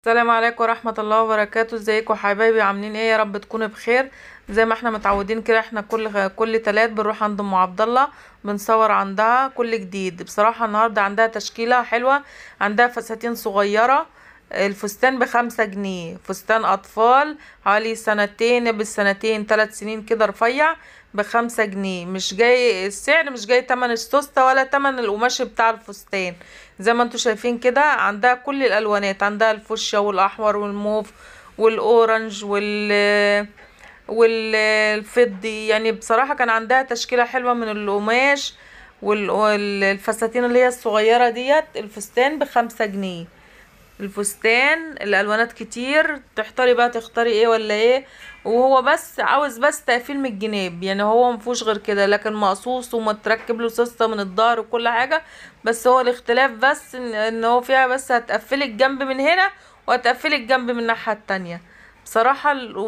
السلام عليكم ورحمة الله وبركاته ازيكم حبايبي عاملين ايه يا رب تكونوا بخير زي ما احنا متعودين كده احنا كل كل تلات بنروح عند ام عبد الله بنصور عندها كل جديد بصراحة النهاردة عندها تشكيلة حلوة عندها فساتين صغيرة الفستان بخمسة جنيه فستان اطفال حوالي سنتين بالسنتين ثلاث سنين كده رفيع بخمسة جنيه مش جاي السعر مش جاي تمن السوستة ولا تمن القماش بتاع الفستان زي ما انتوا شايفين كده عندها كل الالوانات عندها الفوشيا والاحمر والموف والاورنج وال والفضي يعني بصراحة كان عندها تشكيلة حلوة من القماش والفساتين اللي هي الصغيرة ديت الفستان بخمسة جنيه الفستان الالوانات كتير تحتاري بقى تختاري ايه ولا ايه وهو بس عاوز بس تقفيل من الجناب يعني هو مفيهوش غير كده لكن مقصوص ومتركب له سوسته من الظهر وكل حاجه بس هو الاختلاف بس ان, إن هو فيها بس هتقفلي الجنب من هنا وهتقفلي الجنب من الناحيه التانية بصراحه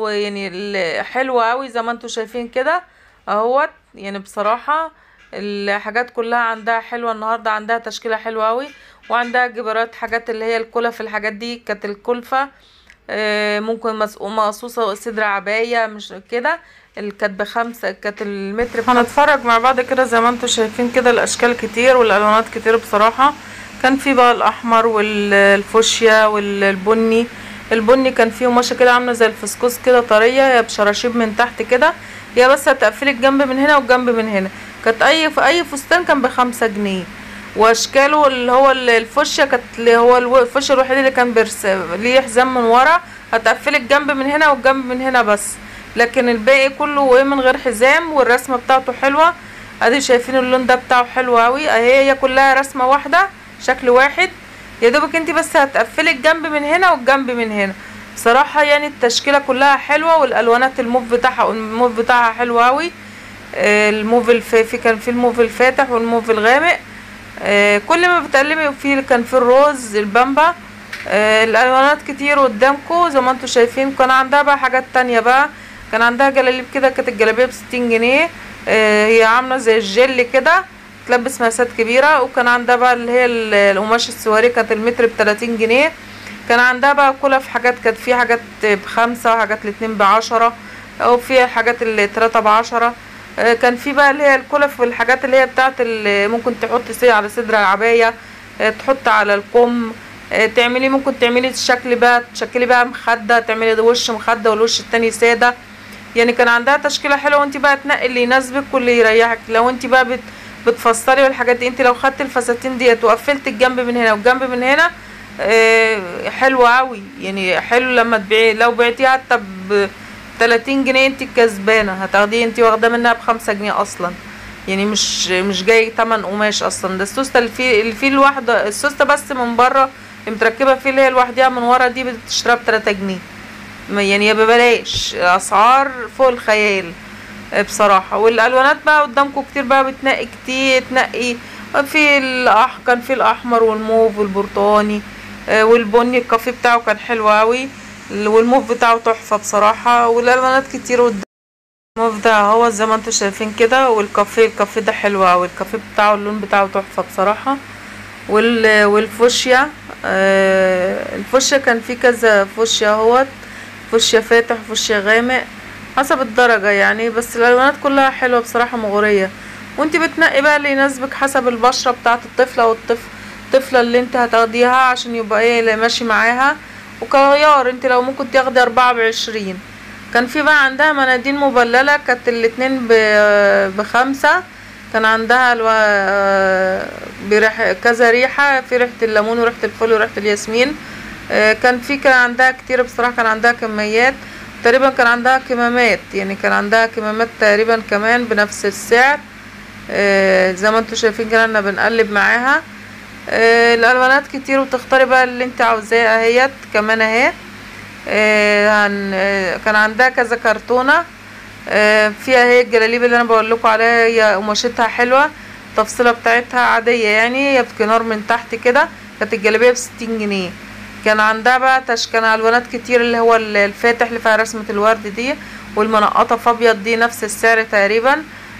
يعني حلوه قوي زي ما انتوا شايفين كده اهوت يعني بصراحه الحاجات كلها عندها حلوه النهارده عندها تشكيله حلوه قوي وعندها جبرات حاجات اللي هي الكلف الحاجات دي كانت الكلفه ممكن مقصوصه صدر عبايه مش كده كانت بخمسة كانت المتر هنتفرج مع بعض كده زي ما انتوا شايفين كده الاشكال كتير والالوانات كتير بصراحه كان في بقى الاحمر والفوشيا والبني البني كان فيه قماشه كده عامله زي الفسكوس كده طريه هي بشراشيب من تحت كده هي بس هتقفلي الجنب من هنا والجنب من هنا كانت اي في اي فستان كان بخمسة جنيه واشكاله اللي هو الفوشيا كانت اللي هو الفوشيا الوحيد اللي كان بيرس ليه حزام من ورا هتقفلي الجنب من هنا والجنب من هنا بس لكن الباقي كله ايه من غير حزام والرسمه بتاعته حلوه ادي شايفين اللون ده بتاعه حلو قوي اهي هي كلها رسمه واحده شكل واحد يا دوبك انت بس هتقفلي الجنب من هنا والجنب من هنا بصراحه يعني التشكيله كلها حلوه والالوانات الموف بتاعها الموف بتاعها حلو قوي الموف الفي كان في الموف الفاتح والموف الغامق آه كل ما بتقلبي فيه كان في الروز البامبا آه الالوانات كتير قدامكم زي ما انتوا شايفين كان عندها بقى حاجات تانية بقى كان عندها جلاليب كده كانت الجلابيه بستين جنيه آه هي عامله زي الجل كده تلبس مقاسات كبيره وكان عندها بقى اللي هي القماش السواري كانت المتر بتلاتين جنيه كان عندها بقى كلها حاجات كانت في حاجات بخمسة وحاجات الاتنين بعشرة او في حاجات التلاتة بعشرة كان في بقى اللي هي الكلف والحاجات اللي هي بتاعت اللي ممكن تحط سي على صدر العباية تحط على الكم تعملي ممكن تعملي الشكل بقى تشكلي بقى مخدة تعملي وش مخدة والوش التاني سادة يعني كان عندها تشكيلة حلوة وانت بقى تنقي اللي يناسبك واللي يريحك لو انت بقى بت بتفصلي والحاجات دي انت لو خدت الفساتين ديت وقفلت الجنب من هنا والجنب من هنا اه حلوة اوي يعني حلو لما تبيعي لو بعتيها حتى ب 30 جنيه انت كسبانه هتاخديه انت واخده منها بخمسة جنيه اصلا يعني مش مش جاي تمن قماش اصلا ده السوسته اللي فيه اللي فيه الواحده السوسته بس من بره متركبه فيه اللي هي لوحدها من ورا دي بتشتريها بتلاتة جنيه يعني ببلاش اسعار فوق الخيال بصراحه والالوانات بقى قدامكم كتير بقى بتنقي كتير تنقي في الأح كان في الاحمر والموف والبرتقاني والبني الكافيه بتاعه كان حلو قوي والموف بتاعه تحفة بصراحة والالوانات كتير قدام الموف ده هو زي ما انتوا شايفين كده والكافيه الكافيه ده حلو اوي الكافيه بتاعه اللون بتاعه تحفة بصراحة وال والفوشيا آه الفوشيا كان فيه كذا فوشيا اهوت فوشيا فاتح فوشيا غامق حسب الدرجة يعني بس الالوانات كلها حلوة بصراحة مغرية وانت بتنقي بقى اللي يناسبك حسب البشرة بتاعت الطفلة والطفل الطفلة اللي انت هتاخديها عشان يبقى ايه اللي ماشي معاها وكغيار انت لو ممكن تاخدي اربعة بعشرين كان في بقى عندها مناديل مبللة كانت الاتنين بخمسة كان عندها الو... بريح كذا ريحة في ريحة الليمون وريحة الفل وريحة الياسمين كان في كان عندها كتير بصراحة كان عندها كميات تقريبا كان عندها كمامات يعني كان عندها كمامات تقريبا كمان بنفس السعر زي ما انتوا شايفين كده انا بنقلب معاها آه الالوانات كتير وتختاري بقى اللي انت عاوزاه اهيت كمان اهي آه آه كان عندها كذا كرتونه فيها هي الجلاليب اللي انا بقول لكم عليها هي قماشتها حلوه التفصيله بتاعتها عاديه يعني هي بكنار من تحت كده كانت الجلابيه بستين جنيه كان عندها بقى كان الوانات كتير اللي هو الفاتح اللي فيها رسمه الورد دي والمنقطه في ابيض دي نفس السعر تقريبا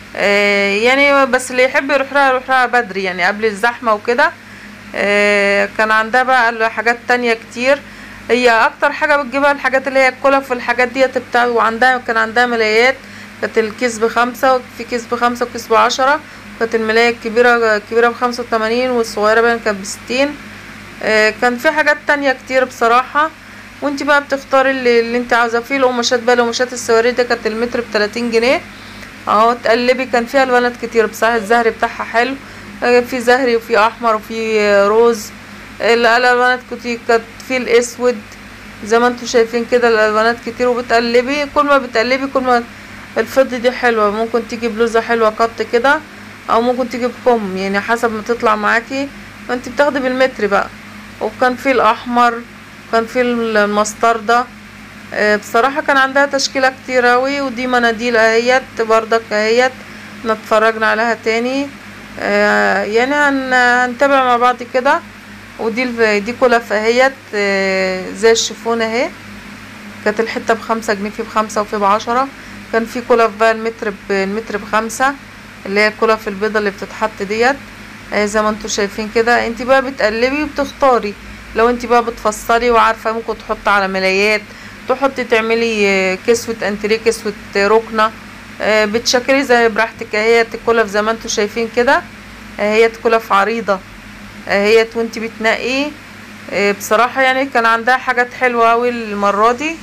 يعني بس اللي يحب يروح لها يروح لها بدري يعني قبل الزحمه وكده كان عندها بقى حاجات تانية كتير هي اكتر حاجة بتجيبها الحاجات اللي هي الكلف والحاجات ديت بتاع وعندها كان عندها ملايات كانت الكيس بخمسة وفي كيس بخمسة وكيس بعشرة كانت الملاية الكبيرة كبيرة بخمسة وتمانين والصغيرة باين كانت بستين آه، كان في حاجات تانية كتير بصراحة وانت بقى بتختاري اللي, اللي انت عاوزاه فيه القماشات بقى القماشات السواري ده كانت المتر بتلاتين جنيه اهو تقلبي كان فيها الوانات كتير بصراحة الزهري بتاعها حلو آه، في زهري وفي احمر وفي آه، روز ال- الالوانات كتير كانت في الاسود زي ما انتوا شايفين كده الالوانات كتير وبتقلبي كل ما بتقلبي كل ما الفضة دي حلوة ممكن تيجي بلوزة حلوة قط كده او ممكن تيجي بكم يعني حسب ما تطلع معاكي وانت بتاخدي بالمتر بقى وكان في الاحمر وكان في المستردة آه، بصراحة كان عندها تشكيلة كتير اوي ودي مناديل اهيت بردك اهيت نتفرجنا عليها تاني آه، يعني هن هنتابع مع بعض كده ودي الف- دي كلف اهيت آه، زي الشيفون اهي كانت الحتة بخمسة جنيه في بخمسة وفي بعشرة كان في كلف بقى المتر ب- المتر بخمسة اللي هي الكلف البيضة اللي بتتحط ديت آه، زي ما انتوا شايفين كده انت بقى بتقلبي وبتختاري لو انت بقى بتفصلي وعارفة ممكن تحط على ملايات تحطي تعملي آه، كسوة انتريه كسوة آه، ركنة آه، بتشكلي زي براحتك اهيت الكلف زي ما انتوا شايفين كده اهيت كلف عريضة اهيت وانت بتنقي آه، بصراحة يعني كان عندها حاجات حلوة اوي المرة دي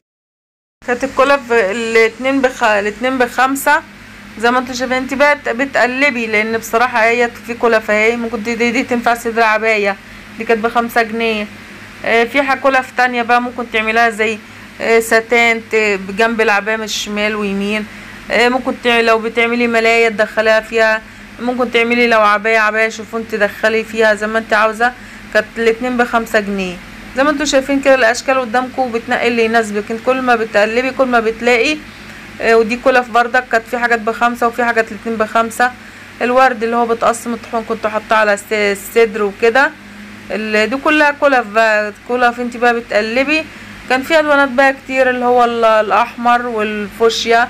كانت الكلف الاتنين بخ... الاتنين بخمسة زي ما انتوا شايفين انت بقى بتقلبي لان بصراحة هي في كلف اهي ممكن دي, دي, دي تنفع صدر عباية دي كانت بخمسة جنيه آه، في ح- كلف تانية بقى ممكن تعملها زي آه، ستان ت- بجنب العباية من شمال ويمين آه، ممكن تع- لو بتعملي ملاية تدخليها فيها ممكن تعملي لو عباية عباية شوفون تدخلي فيها زي ما انت عاوزة كانت الاتنين بخمسة جنيه زي ما انتوا شايفين كده الاشكال قدامكم بتنقي اللي يناسبك انت كل ما بتقلبي كل ما بتلاقي آه، ودي كلف بردك كانت في حاجات بخمسة وفي حاجات الاتنين بخمسة الورد اللي هو بتقسم الطحون كنت احطها على الس- الصدر وكده ال- دي كلها كلف بقى كلف انت بقى بتقلبي كان في الوانات بقى كتير اللي هو ال- الاحمر والفوشيا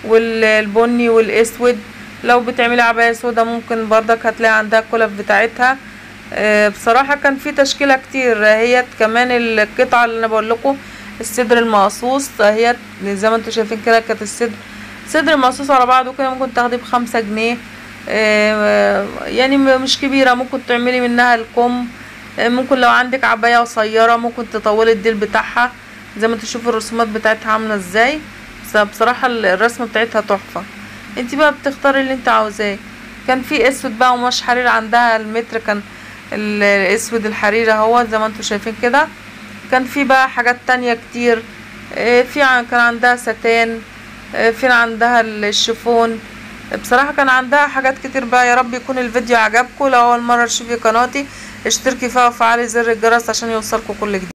والبني والاسود لو بتعملي عباية سودا ممكن بردك هتلاقي عندها الكلف بتاعتها آه، بصراحة كان في تشكيلة كتير هي كمان القطعة اللي انا بقول لكم الصدر المقصوص هي زي ما انتوا شايفين كده كانت الصدر صدر مقصوص على بعضه كده ممكن تاخديه بخمسة جنيه آه، يعني م- مش كبيرة ممكن تعملي منها الكم آه، ممكن لو عندك عباية قصيرة ممكن تطولي الديل بتاعها زي ما تشوفوا الرسومات بتاعتها عاملة ازاي بس بصراحة ال- الرسمة بتاعتها تحفة انت بقى بتختاري اللي انت عاوزاه كان في اسود بقى ومش حرير عندها المتر كان ال- الاسود الحرير اهو زي ما انتوا شايفين كده كان في بقى حاجات تانية كتير آه، في ع- كان عندها ستان آه، في عندها الشيفون بصراحة كان عندها حاجات كتير بقى يا رب يكون الفيديو عجبكم لو اول مرة تشوفي قناتي اشتركي فيها وفعلي زر الجرس عشان يوصلكوا كل جديد